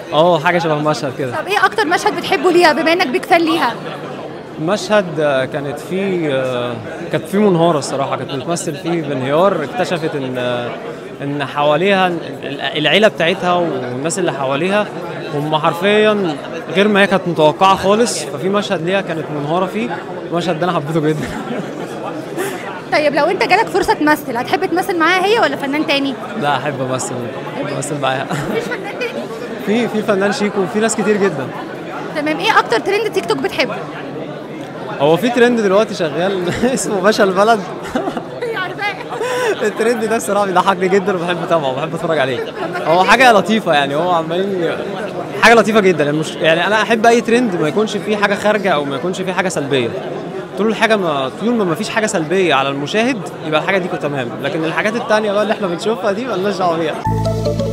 اه حاجه شبه مشهد كده طب ايه اكتر مشهد بتحبه ليها بما انك بيك فان ليها مشهد آه، كانت فيه آه، كانت فيه منهارة الصراحة كانت بتمثل فيه بانهيار اكتشفت ان آه، ان حواليها ال- العيلة بتاعتها والناس اللي حواليها هم حرفيا غير ما هي كانت متوقعة خالص ففي مشهد ليها كانت منهارة فيه المشهد ده انا حبيته جدا طيب لو انت جالك فرصه تمثل هتحب تمثل معاها هي ولا فنان تاني لا احب امثل امثل معاها مفيش فنان تاني في في فنان شيكو وفي ناس كتير جدا تمام ايه اكتر ترند تيك توك بتحبه هو في ترند دلوقتي شغال اسمه باشا البلد عارفاه الترند ده الصراحه بيضحكني جدا وبحب اتابعه وبحب اتفرج عليه هو حاجه لطيفه يعني هو عمالين ي- حاجه لطيفه جدا يعني مش يعني انا احب اي ترند ما يكونش فيه حاجه خارجه او ما يكونش فيه حاجه سلبيه طول الحاجه ما طول ما ما فيش حاجه سلبيه على المشاهد يبقى الحاجه دي تمام لكن الحاجات التانية بقى اللي احنا بنشوفها دي مالناش دعوه بيها